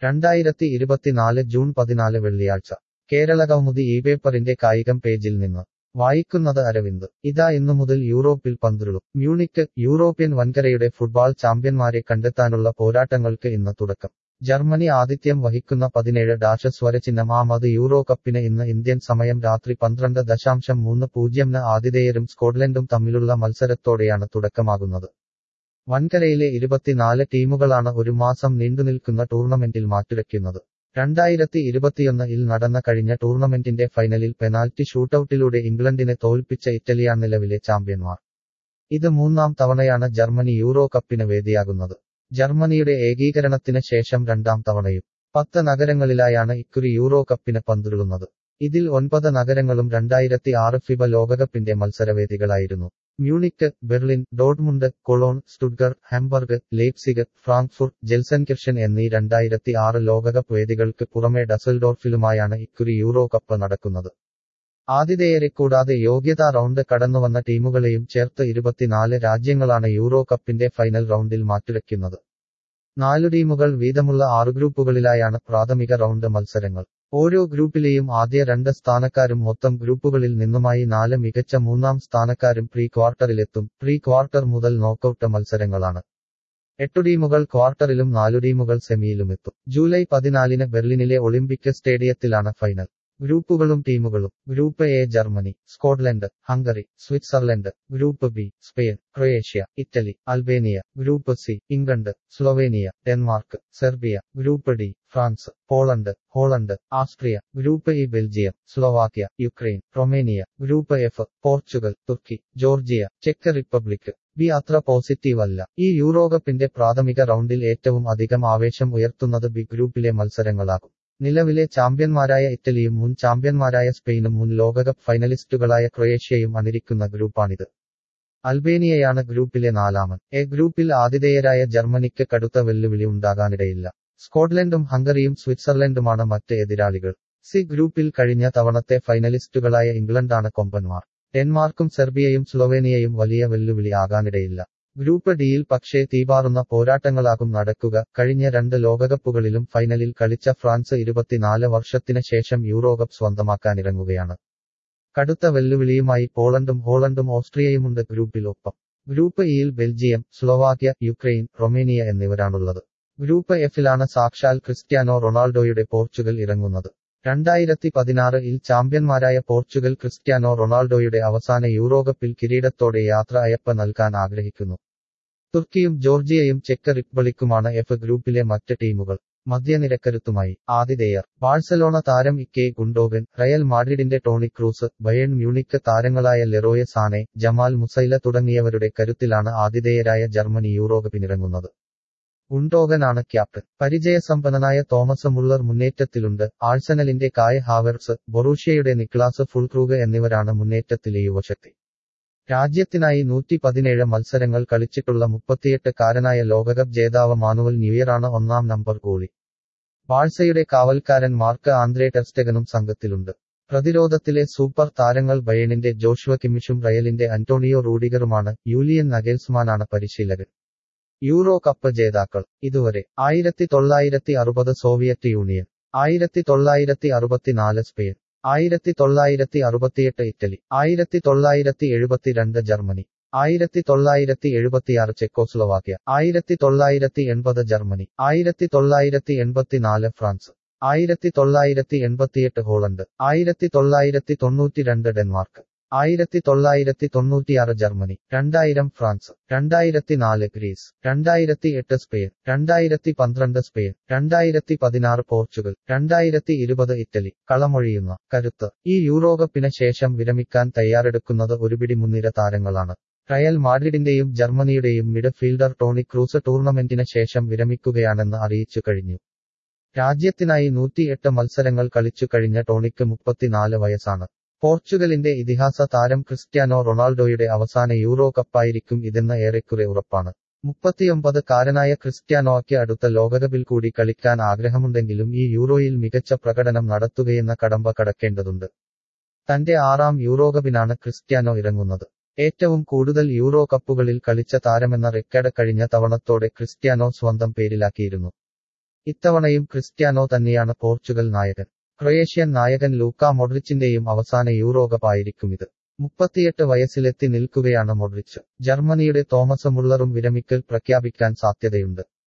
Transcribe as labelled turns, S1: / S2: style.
S1: രണ്ടായിരത്തി ഇരുപത്തിനാല് ജൂൺ പതിനാല് വെള്ളിയാഴ്ച കേരളകൗമുദി ഈ പേപ്പറിന്റെ കായികം പേജിൽ നിന്ന് വായിക്കുന്നത് അരവിന്ദ് ഇതാ ഇന്നു മുതൽ യൂറോപ്പിൽ പന്തുരുളും മ്യൂണിക്ക് യൂറോപ്യൻ വൻകരയുടെ ഫുട്ബോൾ ചാമ്പ്യന്മാരെ കണ്ടെത്താനുള്ള പോരാട്ടങ്ങൾക്ക് ഇന്ന് തുടക്കം ജർമ്മനി ആതിഥ്യം വഹിക്കുന്ന പതിനേഴ് ഡാഷ സ്വരചിഹ്നം ആമത് യൂറോ കപ്പിന് ഇന്ന് ഇന്ത്യൻ സമയം രാത്രി പന്ത്രണ്ട് ദശാംശം മൂന്ന് പൂജ്യംന് ആതിഥേയരും സ്കോട്ട്ലൻഡും തമ്മിലുള്ള മത്സരത്തോടെയാണ് തുടക്കമാകുന്നത് വൻകരയിലെ ഇരുപത്തിനാല് ടീമുകളാണ് ഒരു മാസം നീണ്ടുനിൽക്കുന്ന ടൂർണമെന്റിൽ മാറ്റുരയ്ക്കുന്നത് രണ്ടായിരത്തി ഇരുപത്തിയൊന്ന് ഇൽ നടന്ന കഴിഞ്ഞ ടൂർണമെന്റിന്റെ ഫൈനലിൽ പെനാൽറ്റി ഷൂട്ടൌട്ടിലൂടെ ഇംഗ്ലണ്ടിനെ തോൽപ്പിച്ച ഇറ്റലിയാണ് നിലവിലെ ചാമ്പ്യന്മാർ ഇത് മൂന്നാം തവണയാണ് ജർമ്മനി യൂറോ കപ്പിന് വേദിയാകുന്നത് ജർമ്മനിയുടെ ഏകീകരണത്തിന് ശേഷം രണ്ടാം തവണയും പത്ത് നഗരങ്ങളിലായാണ് ഇക്കുറി യൂറോ കപ്പിന് പന്തുരുളുന്നത് ഇതിൽ ഒൻപത് നഗരങ്ങളും രണ്ടായിരത്തി ആറ് ഫിബ ലോകകപ്പിന്റെ മത്സരവേദികളായിരുന്നു Munich Berlin Dortmund Cologne Stuttgart Hamburg Leipzig Frankfurt Gelsenkirchen എന്നീ രണ്ടായിരത്തി ആറ് ലോകകപ്പ് വേദികൾക്ക് പുറമെ ഡസൽഡോർഫിലുമായാണ് ഇക്കുറി യൂറോ കപ്പ് നടക്കുന്നത് ആതിഥേയരെ കൂടാതെ യോഗ്യതാ റൗണ്ട് കടന്നുവന്ന ടീമുകളെയും ചേർത്ത് ഇരുപത്തിനാല് രാജ്യങ്ങളാണ് യൂറോ കപ്പിന്റെ ഫൈനൽ റൗണ്ടിൽ മാറ്റുരയ്ക്കുന്നത് നാലു ടീമുകൾ വീതമുള്ള ആറ് ഗ്രൂപ്പുകളിലായാണ് പ്രാഥമിക റൗണ്ട് മത്സരങ്ങൾ ഓരോ ഗ്രൂപ്പിലെയും ആദ്യ രണ്ട് സ്ഥാനക്കാരും മൊത്തം ഗ്രൂപ്പുകളിൽ നിന്നുമായി നാല് മികച്ച മൂന്നാം സ്ഥാനക്കാരും പ്രീ ക്വാർട്ടറിലെത്തും പ്രീ ക്വാർട്ടർ മുതൽ നോക്കൌട്ട് മത്സരങ്ങളാണ് എട്ടു ടീമുകൾ ക്വാർട്ടറിലും നാലു ടീമുകൾ സെമിയിലുമെത്തും ജൂലൈ പതിനാലിന് ബെർലിനിലെ ഒളിമ്പിക് സ്റ്റേഡിയത്തിലാണ് ഫൈനൽ ഗ്രൂപ്പുകളും ടീമുകളും group A Germany Scotland Hungary Switzerland group B Spain Croatia Italy Albania group C England Slovenia Denmark Serbia group D France Poland Holland Austria group E Belgium Slovakia Ukraine Romania group F Portugal Turkey Georgia ചെക്ക് Republic B അത്ര positive അല്ല ഈ യൂറോകപ്പിന്റെ പ്രാഥമിക റൗണ്ടിൽ ഏറ്റവും അധികം ആവേശം ഉയർത്തുന്നത് ബി ഗ്രൂപ്പിലെ മത്സരങ്ങളാകും നിലവിലെ ചാമ്പ്യന്മാരായ ഇറ്റലിയും മുൻ ചാമ്പ്യന്മാരായ സ്പെയിനും മുൻ ലോകകപ്പ് ഫൈനലിസ്റ്റുകളായ ക്രൊയേഷ്യയും അണിരിക്കുന്ന ഗ്രൂപ്പാണിത് അൽബേനിയയാണ് ഗ്രൂപ്പിലെ നാലാമൻ എ ഗ്രൂപ്പിൽ ആതിഥേയരായ ജർമ്മനിക്ക് കടുത്ത വെല്ലുവിളി ഉണ്ടാകാനിടയില്ല സ്കോട്ട്ലൻഡും ഹംഗറിയും സ്വിറ്റ്സർലൻഡുമാണ് മറ്റ് എതിരാളികൾ സി ഗ്രൂപ്പിൽ കഴിഞ്ഞ തവണത്തെ ഫൈനലിസ്റ്റുകളായ ഇംഗ്ലണ്ടാണ് കൊമ്പന്മാർ ഡെൻമാർക്കും സെർബിയയും സ്ലൊവേനിയയും വലിയ വെല്ലുവിളി ആകാനിടയില്ല ഗ്രൂപ്പ് ഡിയിൽ പക്ഷേ തീപാറുന്ന പോരാട്ടങ്ങളാകും നടക്കുക കഴിഞ്ഞ രണ്ട് ലോകകപ്പുകളിലും ഫൈനലിൽ കളിച്ച ഫ്രാൻസ് ഇരുപത്തിനാല് വർഷത്തിന് ശേഷം യൂറോകപ്പ് സ്വന്തമാക്കാനിറങ്ങുകയാണ് കടുത്ത വെല്ലുവിളിയുമായി പോളണ്ടും ഹോളണ്ടും ഓസ്ട്രിയയുമുണ്ട് ഗ്രൂപ്പിലൊപ്പം ഗ്രൂപ്പ് ഇയിൽ ബെൽജിയം സ്ലോവാക്യ യുക്രൈൻ റൊമേനിയ എന്നിവരാണുള്ളത് ഗ്രൂപ്പ് എഫിലാണ് സാക്ഷാൽ ക്രിസ്ത്യാനോ റൊണാൾഡോയുടെ പോർച്ചുഗൽ ഇറങ്ങുന്നത് രണ്ടായിരത്തി പതിനാറ് ഇൽ ചാമ്പ്യന്മാരായ പോർച്ചുഗൽ ക്രിസ്ത്യാനോ റൊണാൾഡോയുടെ അവസാന യൂറോകപ്പിൽ കിരീടത്തോടെ യാത്ര അയപ്പ നൽകാൻ ആഗ്രഹിക്കുന്നു തുർക്കിയും ജോർജിയയും ചെക്ക് റിപ്പബ്ലിക്കുമാണ് എഫ് ഗ്രൂപ്പിലെ മറ്റ് ടീമുകൾ മധ്യനിരക്കരുത്തുമായി ആതിഥേയർ ബാഴ്സലോണ താരം ഇക്കെ ഗുണ്ടോഗൻ റയൽ മാഡ്രിഡിന്റെ ടോണി ക്രൂസ് ബയേൺ മ്യൂണിക്ക് താരങ്ങളായ ലെറോയ സാനെ ജമാൽ മുസൈല തുടങ്ങിയവരുടെ കരുത്തിലാണ് ആതിഥേയരായ ജർമ്മനി യൂറോകപ്പിനിറങ്ങുന്നത് ഗുണ്ടോഗനാണ് ക്യാപ്റ്റൻ പരിചയസമ്പന്നനായ തോമസ് മുള്ളർ മുന്നേറ്റത്തിലുണ്ട് ആഴ്സണലിന്റെ കായ് ഹാവർട്സ് ബൊറൂഷ്യയുടെ നിക്ലാസ് ഫുൾക്രൂഗ് എന്നിവരാണ് മുന്നേറ്റത്തിലെ യുവശക്തി രാജ്യത്തിനായി നൂറ്റി പതിനേഴ് മത്സരങ്ങൾ കളിച്ചിട്ടുള്ള മുപ്പത്തിയെട്ട് കാരനായ ലോകകപ്പ് ജേതാവ് മാനുവൽ ന്യൂയറാണ് ഒന്നാം നമ്പർ ഗോളി ബാഴ്സയുടെ കാവൽക്കാരൻ മാർക്ക് ആന്ദ്രേ ടെർസ്റ്റഗനും സംഘത്തിലുണ്ട് പ്രതിരോധത്തിലെ സൂപ്പർ താരങ്ങൾ ബയണിന്റെ ജോഷുവ കിമിഷും റയലിന്റെ അന്റോണിയോ റൂഡിഗറുമാണ് യൂലിയൻ നഗേൽസ്മാനാണ് പരിശീലകൻ യൂറോ കപ്പ് ജേതാക്കൾ ഇതുവരെ ആയിരത്തി തൊള്ളായിരത്തി അറുപത് സോവിയറ്റ് യൂണിയൻ ആയിരത്തി തൊള്ളായിരത്തി അറുപത്തിനാല് സ്പെയിൻ ആയിരത്തി തൊള്ളായിരത്തി അറുപത്തിയെട്ട് ഇറ്റലി ആയിരത്തി തൊള്ളായിരത്തി എഴുപത്തിരണ്ട് ജർമ്മനി ആയിരത്തി തൊള്ളായിരത്തി എഴുപത്തിയാറ് ചെക്കോസ്ലോവാക്യ ആയിരത്തി തൊള്ളായിരത്തി എൺപത് ജർമ്മനി ആയിരത്തി തൊള്ളായിരത്തി എൺപത്തിനാല് ഫ്രാൻസ് ആയിരത്തി തൊള്ളായിരത്തി എൺപത്തിയെട്ട് ഹോളണ്ട് ആയിരത്തി തൊള്ളായിരത്തി തൊണ്ണൂറ്റിരണ്ട് ഡെൻമാർക്ക് ആയിരത്തി തൊള്ളായിരത്തി തൊണ്ണൂറ്റിയാറ് ജർമ്മനി രണ്ടായിരം ഫ്രാൻസ് രണ്ടായിരത്തി നാല് ഗ്രീസ് രണ്ടായിരത്തി എട്ട് സ്പെയിൻ രണ്ടായിരത്തി പന്ത്രണ്ട് സ്പെയിൻ രണ്ടായിരത്തി പതിനാറ് പോർച്ചുഗൽ രണ്ടായിരത്തി ഇരുപത് ഇറ്റലി കളമൊഴിയുന്ന കരുത്ത് ഈ യൂറോകപ്പിന് ശേഷം വിരമിക്കാൻ തയ്യാറെടുക്കുന്നത് ഒരുപിടി മുൻനിര താരങ്ങളാണ് റയൽ മാഡ്രിഡിന്റെയും ജർമ്മനിയുടെയും മിഡ്ഫീൽഡർ ടോണി ക്രൂസ് ടൂർണമെന്റിന് ശേഷം വിരമിക്കുകയാണെന്ന് അറിയിച്ചു കഴിഞ്ഞു രാജ്യത്തിനായി നൂറ്റിയെട്ട് മത്സരങ്ങൾ കളിച്ചു കഴിഞ്ഞ ടോണിക്ക് മുപ്പത്തിനാല് വയസ്സാണ് പോർച്ചുഗലിന്റെ ഇതിഹാസ താരം ക്രിസ്ത്യാനോ റൊണാൾഡോയുടെ അവസാന യൂറോ കപ്പായിരിക്കും ഇതെന്ന് ഏറെക്കുറെ ഉറപ്പാണ് മുപ്പത്തിയൊമ്പത് കാരനായ ക്രിസ്ത്യാനോയ്ക്ക് അടുത്ത ലോകകപ്പിൽ കൂടി കളിക്കാൻ ആഗ്രഹമുണ്ടെങ്കിലും ഈ യൂറോയിൽ മികച്ച പ്രകടനം നടത്തുകയെന്ന കടമ്പ കടക്കേണ്ടതുണ്ട് തന്റെ ആറാം യൂറോകപ്പിനാണ് ക്രിസ്ത്യാനോ ഇറങ്ങുന്നത് ഏറ്റവും കൂടുതൽ യൂറോ കപ്പുകളിൽ കളിച്ച താരമെന്ന റെക്കോർഡ് കഴിഞ്ഞ തവണത്തോടെ ക്രിസ്ത്യാനോ സ്വന്തം പേരിലാക്കിയിരുന്നു ഇത്തവണയും ക്രിസ്ത്യാനോ തന്നെയാണ് പോർച്ചുഗൽ നായകൻ ക്രൊയേഷ്യൻ നായകൻ ലൂക്ക മൊഡ്രിച്ചിന്റെയും അവസാന യൂറോകപ്പായിരിക്കുമിത് മുപ്പത്തിയെട്ട് വയസ്സിലെത്തി നിൽക്കുകയാണ് മൊഡ്രിച്ച് ജർമ്മനിയുടെ തോമസ് മുള്ളറും വിരമിക്കൽ പ്രഖ്യാപിക്കാൻ സാധ്യതയുണ്ട്